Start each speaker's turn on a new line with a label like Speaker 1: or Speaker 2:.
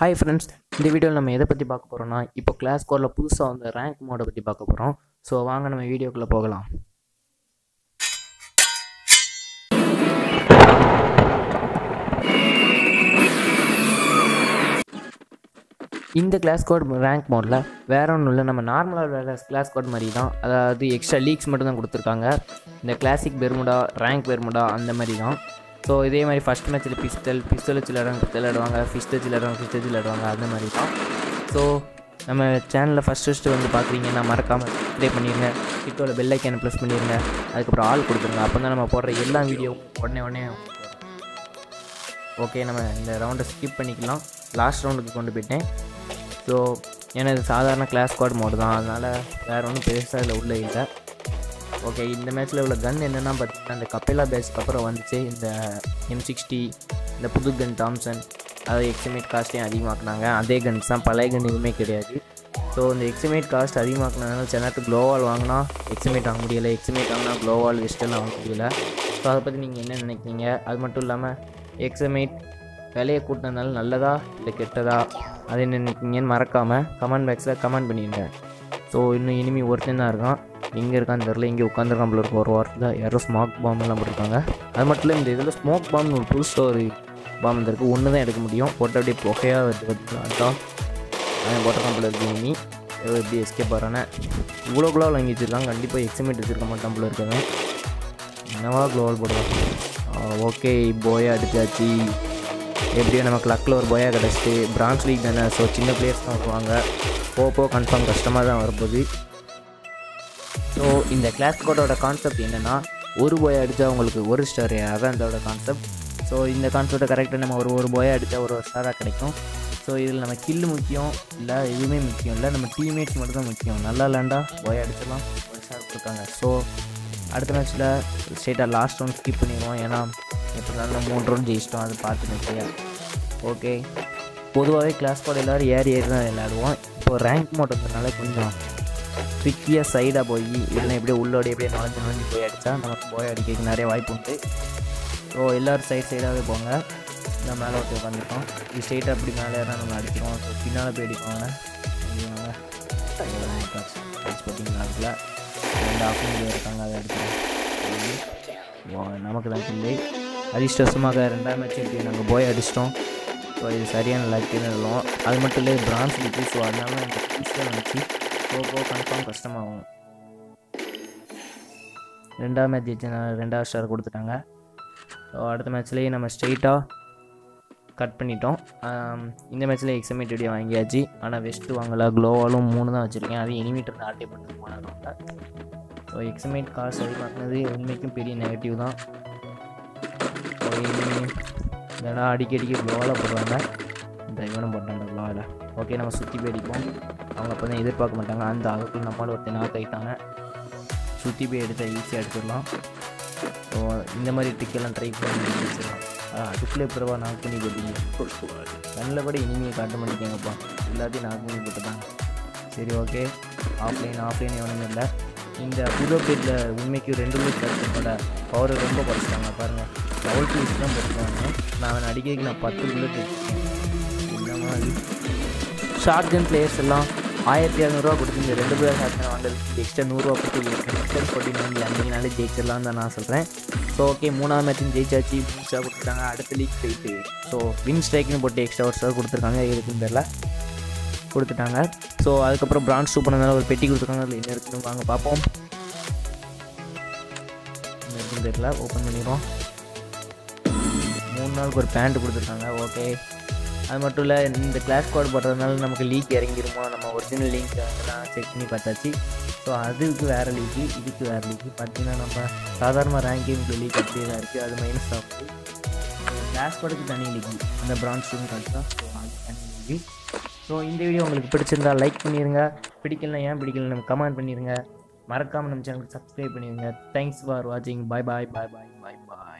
Speaker 1: hi friends இந்த வீடியோவில் நம்ம எதை பற்றி பார்க்க போகிறோம்னா இப்போ கிளாஸ் கோரில் புதுசாக வந்து ரேங்க் மோடை பற்றி பார்க்க போகிறோம் ஸோ வாங்க நம்ம வீடியோக்குள்ளே போகலாம் இந்த கிளாஸ் கோட் ரேங்க் மோடில் வேற ஒன்றும் இல்லை நம்ம நார்மலாக வேறு கிளாஸ் கோட் மாதிரி தான் அதாவது எக்ஸ்ட்ரா லீக்ஸ் மட்டும் தான் கொடுத்துருக்காங்க இந்த கிளாசிக் பெர்முடா ரேங்க் பெர்முடா அந்த மாதிரி தான் ஸோ இதே மாதிரி ஃபஸ்ட் மேட்ச்சில் பிஸ்டல் பிஸ்டல் வச்சு விளையாடுவாங்க பிஸ்டல் விளையாடுவாங்க ஃபிஸ்ட் வச்சு விளையாடுவாங்க ஃபிஸ்ட் வச்சு விளையாடுவாங்க அந்த மாதிரி தான் ஸோ நம்ம சேனலில் ஃபஸ்ட் ஃபஸ்ட்டு வந்து பார்க்குறீங்கன்னா மறக்காமல் சப்ஸ்கிரைப் பண்ணிடுங்க கிட்டோட பெல் ஐக்கானை ப்ரெஸ் பண்ணிடுங்க அதுக்கப்புறம் ஆள் கொடுத்துருங்க அப்போ தான் நம்ம போடுற எல்லா வீடியோவும் உடனே உடனே ஓகே நம்ம இந்த ரவுண்டை ஸ்கிப் பண்ணிக்கலாம் லாஸ்ட் ரவுண்டுக்கு கொண்டு போயிட்டேன் ஸோ ஏன்னா இது சாதாரண கிளாஸ் ஸ்குவாட் மோடு தான் அதனால் வேறு ஒன்றும் பெருசாக இதில் உள்ள இல்லை ஓகே இந்த மேட்ச்சில் உள்ள கன் என்னென்னா பார்த்தீங்கன்னா இந்த கப்பேலா பேஸ்க்கு அப்புறம் வந்துச்சு இந்த எம் சிக்ஸ்டி இந்த புது கன் தாம்சன் அதை எக்ஸிமேட் காஸ்ட்டையும் அதிகமாக்குனாங்க அதே கன்ஸ் தான் பழைய கன் எதுவுமே கிடையாது ஸோ இந்த எக்ஸிமேட் காஸ்ட் அதிகமாக்குனதுனால சில நேரத்துக்கு க்ளோவால் வாங்கினா எக்ஸிமேட் வாங்க முடியலை எக்ஸிமேட் வாங்கினா க்ளோவால் வெஸ்டெல்லாம் வாங்க முடியல ஸோ அதை பற்றி நீங்கள் என்ன நினைக்கிறீங்க அது மட்டும் இல்லாமல் எக்ஸிமேட் விலையை கூட்டினதுனால நல்லதா இல்லை கெட்டதா அது என்ன நினைக்கிறீங்கன்னு மறக்காமல் கமெண்ட் பாக்ஸில் கமெண்ட் பண்ணிடுங்க ஸோ இன்னும் இனிமே ஒருத்தன் தான் இருக்கான் எங்கே இருக்கான்னு தெரில இங்கே உட்காந்துருக்கான் போல இருக்க ஒரு வாரத்தில் யாரோ ஸ்மோக் பாம் எல்லாம் போட்டிருக்காங்க அது மட்டும் இல்லை இந்த இதில் ஸ்மோக் பாம்னு ஒரு புதுசாக ஒரு பாம் வந்திருக்கு ஒன்று தான் எடுக்க முடியும் போட்டு அப்படியே புகையாக வருது பார்த்தீங்களா அதுதான் அவன் போட்டிருக்கான் போல இருக்கு இனி ஏதோ எப்படி எஸ்கேப் ஆகிறானே இவ்வளோ குளோவல் வாங்கி வச்சுருக்காங்க கண்டிப்பாக எக்ஸிமேட் வச்சுருக்க மாட்டான் போல இருக்கவன் என்னவா குளோவல் போடுவான் ஓகே போயா அடிச்சாச்சு எப்படியோ நமக்கு லக்கில் ஒரு போயா கிடச்சிட்டு பிரான்ச் லீக் தானே ஸோ சின்ன பிளேயர்ஸ் தான் வருவாங்க போக போக கன்ஃபார்ம் கஷ்டமாக தான் வரப்போகுது ஸோ இந்த கிளாஸ் கோடோட கான்செப்ட் என்னென்னா ஒரு போய் அடித்தா உங்களுக்கு ஒரு ஸ்டார் அதான் இதோட கான்செப்ட் ஸோ இந்த கான்செப்டை கரெக்டாக நம்ம ஒரு ஒரு போய் அடித்தா ஒரு ஒரு ஸ்டாராக கிடைக்கும் ஸோ இதில் நம்ம கில்லு முக்கியம் இல்லை எதுவுமே முக்கியம் இல்லை நம்ம டீம்மேட்ஸ் மட்டும் தான் முக்கியம் நல்லா இல்லைண்டா போய் அடிச்சிடலாம் ஒரு ஸ்டார் கொடுத்தாங்க ஸோ அடுத்த மேட்ச்சில் ஸ்ட்ரெயிட்டாக லாஸ்ட் ரவுண்ட் ஸ்கிப் பண்ணிடுவோம் ஏன்னா எப்படி இருந்தாலும் நம்ம மூணு ரவுண்ட் ஜெயிச்சிட்டோம் அது பார்த்து நிச்சயா ஓகே பொதுவாகவே கிளாஸ் கோட் எல்லோரும் ஏறி ஏறி தான் விளையாடுவோம் இப்போ ரேங்க் மோட்டதுனால கொஞ்சம் ட்ரிக்கியாக சைடாக போய் இல்லைன்னா எப்படியே உள்ளோடி எப்படியே நுழைஞ்சு நுழைஞ்சு போய் அடித்தா நமக்கு போய் அடிக்கிறதுக்கு நிறைய வாய்ப்பு உண்டு ஸோ எல்லோரும் சைட் சைடாகவே போங்க இந்த மேலே ஒருத்தர் உட்காந்துருக்கோம் இது ஸ்ட்ரெயிட்டாக அப்படி மேலே ஏறா நம்ம அடிக்கிறோம் ஸோ பின்னால் போய் அடிப்பாங்க பார்த்தீங்களா அதில் ரெண்டு ஆஃபீஸில் இருக்காங்க அதை அடிக்கிறோம் நமக்கு தான் இல்லை அதிர்ஷ்டவசமாக ரெண்டாம் மேட்ச் எப்படி நாங்கள் போய் அடிச்சிட்டோம் ஸோ இது சரியான லக்குன்னு சொல்லுவோம் அது மட்டும் இல்லை பிரான்ஸ் இருக்குது ஸோ அதனால இந்த பீஸில் வந்துச்சு போக போக கன்ஃபார்ம் கஷ்டமாகும் ரெண்டாவது மேட்ச் ஜெயிச்சு ரெண்டாவது ஸ்டார் கொடுத்துட்டாங்க ஸோ அடுத்த மேட்ச்லேயே நம்ம ஸ்ட்ரெயிட்டாக கட் பண்ணிட்டோம் இந்த மேட்ச்சில் எக்ஸமேட் வீடியோ வாங்கியாச்சு ஆனால் வெஸ்ட்டு வாங்கலை க்ளோவாலும் மூணு தான் வச்சுருக்கேன் அது எனிமீட்டர் ஆட்டே பண்ணிட்டு போனாங்க ஸோ எக்ஸமேட் காசு அதிகமாக்குனது உண்மைக்கும் பெரிய நெகட்டிவ் தான் ஸோ இதெல்லாம் அடிக்க அடிக்க க்ளோவால் போடுவாங்க இந்த இவனும் போட்டாங்க க்ளோவில் ஓகே நம்ம சுற்றி போய் அடிப்போம் அவங்க அப்போ தான் எதிர்பார்க்க மாட்டாங்க அந்த அதுக்குள்ள நம்மளால் ஒருத்தர் நாக் ஆகிட்டாங்க சுற்றி போய் எடுத்தால் ஈஸியாக எடுத்துடலாம் ஸோ இந்த மாதிரி ட்ரிக்கெல்லாம் ட்ரை பண்ணி வச்சிடலாம் அதுக்குள்ளே பிறவா நாக் பண்ணி போட்டீங்க நல்லபடி இனிமையை காட்ட மாட்டேங்கப்பா எல்லாத்தையும் நாக் பண்ணி போட்டுட்டாங்க சரி ஓகே ஆஃப்லைன் ஆஃப்லைன் எவனுமே இல்லை இந்த புது அப்டேட்டில் உண்மைக்கு ரெண்டு லூஸ் கிடைச்சதோட பவரை ரொம்ப குறைச்சிட்டாங்க பாருங்கள் லெவல் டூ தான் போட்டுருக்காங்க நான் அவன் அடிக்கிறதுக்கு நான் பத்து புல்லட் இந்த மாதிரி ஷார்ட் கன் பிளேயர்ஸ் எல்லாம் ஆயிரத்தி இரநூறுவா கொடுத்து இந்த ரெண்டு பேர் ஷார்ட் கன் வாங்குறதுக்கு எக்ஸ்ட்ரா நூறுரூவா கொடுத்து எக்ஸ்ட்ரா ஃபோர்ட்டி நைன் அன்றைக்கினாலே ஜெயிச்சிடலாம் தான் நான் சொல்கிறேன் ஸோ ஓகே மூணாவது மேட்சும் ஜெயிச்சாச்சு புதுசாக கொடுத்துட்டாங்க அடுத்த லீக் போயிட்டு ஸோ வின் ஸ்ட்ரைக்னு போட்டு எக்ஸ்ட்ரா ஒரு ஸ்டார் கொடுத்துருக்காங்க இருக்குன்னு தெரில கொடுத்துட்டாங்க ஸோ அதுக்கப்புறம் பிரான்ச் சூப் பண்ணதால ஒரு பெட்டி கொடுத்துருக்காங்க அதில் என்ன இருக்குன்னு வாங்க பார்ப்போம் இருக்குன்னு தெரியல ஓப்பன் பண்ணிடுவோம் மூணு நாளுக்கு ஒரு பேண்ட் கொடுத்துருக்காங்க ஓகே அது மட்டும் இல்லை இந்த கிளாஸ் கோட் போடுறதுனால நமக்கு லீக் இறங்கிருமோ நம்ம ஒரிஜினல் லிங்க் அதெல்லாம் செக் பண்ணி பார்த்தாச்சு ஸோ அதுக்கு வேறு லீக்கு இதுக்கு வேறு லீக்கு பார்த்தீங்கன்னா நம்ம சாதாரண ரேங்கிங் லீக் அப்படியே தான் இருக்குது அது மைனஸ் ஆகுது கிளாஸ் கோடுக்கு தனி லீக்கு அந்த பிரான்ச் ரூம் கார்டு தான் ஸோ அது தனி லீக்கு ஸோ இந்த வீடியோ உங்களுக்கு பிடிச்சிருந்தா லைக் பண்ணிடுங்க பிடிக்கலனா ஏன் பிடிக்கல நம்ம கமெண்ட் பண்ணிடுங்க மறக்காமல் நம்ம சேனலுக்கு சப்ஸ்கிரைப் பண்ணிடுங்க தேங்க்ஸ் ஃபார் வாட்சிங் பாய் பாய் பாய் பாய் பாய் பாய்